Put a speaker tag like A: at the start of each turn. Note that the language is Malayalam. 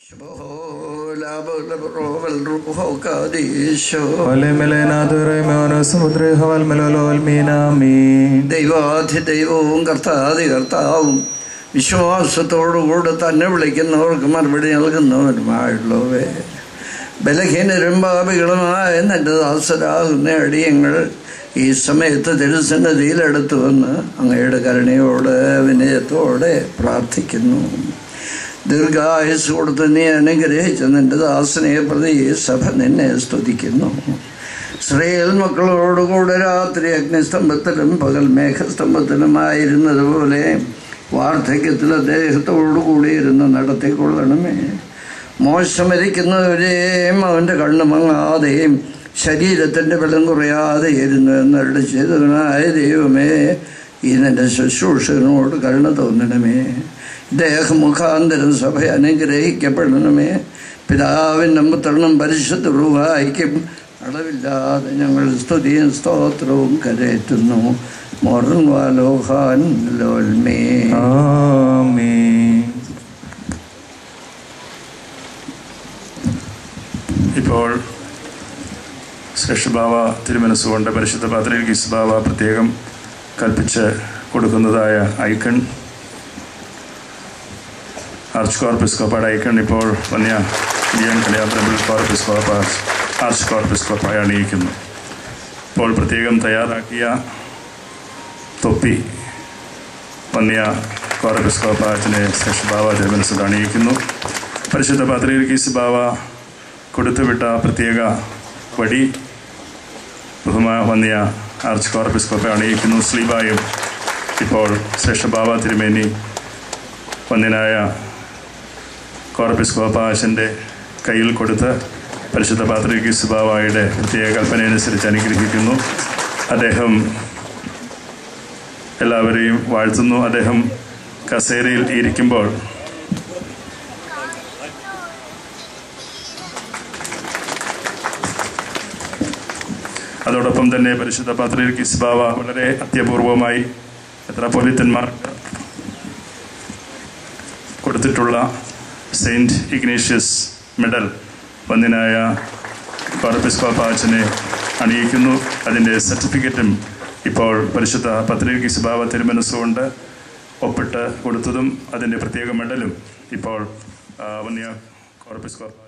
A: ദൈവാധിദൈവവും കർത്താതി കർത്താവും വിശ്വാസത്തോടുകൂടെ തന്നെ വിളിക്കുന്നവർക്ക് മറുപടി നൽകുന്നവരുമായുള്ളവേ ബലഹീനരും പാപികളുമായ എൻ്റെ ദാസരാകുന്ന അടിയങ്ങൾ ഈ സമയത്ത് തിരുസന്നതിയിലെടുത്തു വന്ന് അങ്ങയുടെ കരുണയോട് വിനയത്തോടെ പ്രാർത്ഥിക്കുന്നു ദീർഘായുസ് കൊടുത്ത് നീ അനുഗ്രഹിച്ച നിന്റെ ദാസനെ പ്രതി ഈ സഭ നിന്നെ സ്തുതിക്കുന്നു ഇസ്രയേൽ മക്കളോടുകൂടെ രാത്രി അഗ്നിസ്തംഭത്തിലും പകൽ മേഘസ്തംഭത്തിലുമായിരുന്നതുപോലെ വാർദ്ധക്യത്തിൽ അദ്ദേഹത്തോടു കൂടിയിരുന്ന് നടത്തിക്കൊള്ളണമേ മോശമരിക്കുന്നവരെയും അവൻ്റെ കണ്ണു മങ്ങാതെയും ശരീരത്തിൻ്റെ ബലം കുറയാതെ ഇരുന്നു എന്നരുടെ ചെയ്തവനായ ദൈവമേ ഈ നിന്റെ ശുശ്രൂഷകനോട് കരുണ തോന്നണമേ ദേഹം മുഖാന്തരം സഭ അനുഗ്രഹിക്കപ്പെടണമേ പിതാവിൻ്റെ പുത്രനും പരിശുദ്ധ റുഹായിക്കും അളവില്ലാതെ ഞങ്ങൾ സ്തുതിയും സ്തോത്രവും കരയറ്റുന്നു മോറൻ വാലോഹാൻ ലോൽമേ
B: ഇപ്പോൾ ശ്രേഷ്ഠഭാവ തിരുമനസ്സുകൊണ്ട് പരിശുദ്ധ പാത്രിക ഗിസ്ബാവ പ്രത്യേകം കൽപ്പിച്ച് കൊടുക്കുന്നതായ ഐക്കൺ ആർച്ച് കോർപ്പിസ്കോപ്പാട് ഐക്കൺ ഇപ്പോൾ വന്യ ഇന്ത്യൻ കല്യാണ കോർപ്പിസ്കോപ്പ ആർച്ച് കോർപ്പിസ്കോപ്പായി അണിയിക്കുന്നു ഇപ്പോൾ പ്രത്യേകം തയ്യാറാക്കിയ തൊപ്പി വന്യ കോർപ്പിസ്കോപ്പ അച്ഛനെ ശ്രേഷ്ഠഭാവ തിരുമനസ്സുകൊണ്ട് അണിയിക്കുന്നു പരിശുദ്ധ പാത്രിക ഗിസ്ബാവ കൊടുത്തുവിട്ട പ്രത്യേക വടി ബഹുമാ വന്നിയ ആർച്ച് കോർപ്പിസ്കോപ്പെ അണിയിക്കുന്നു സ്ലീബായും ഇപ്പോൾ ശ്രേഷ്ഠബാബ തിരുമേനി വന്യനായ കോർപ്പിസ്കോപ്പ അച്ഛൻ്റെ കയ്യിൽ കൊടുത്ത് പരിശുദ്ധ പാത്രിക സുബാവായുടെ പ്രത്യേക കൽപ്പനയനുസരിച്ച് അനുഗ്രഹിക്കുന്നു അദ്ദേഹം എല്ലാവരെയും വാഴ്ത്തുന്നു അദ്ദേഹം കസേരയിൽ ഇരിക്കുമ്പോൾ അതോടൊപ്പം തന്നെ പരിശുദ്ധ പാത്രിക കിസ്ബാവ വളരെ അത്യപൂർവമായി മെത്രാപ്പൊലിത്തന്മാർക്ക് കൊടുത്തിട്ടുള്ള സെയിൻറ്റ് ഇഗ്നേഷ്യസ് മെഡൽ വന്യനായ കോർപ്പിസ്കോപ്പ അച്ഛനെ അണിയിക്കുന്നു അതിൻ്റെ സർട്ടിഫിക്കറ്റും ഇപ്പോൾ പരിശുദ്ധ പത്രിക കിസ്ബാവ തിരുമനസ്സുകൊണ്ട് ഒപ്പിട്ട് കൊടുത്തതും അതിൻ്റെ പ്രത്യേക മെഡലും ഇപ്പോൾ ആ, വന്യ കോർപ്പിസ്കോപ്പ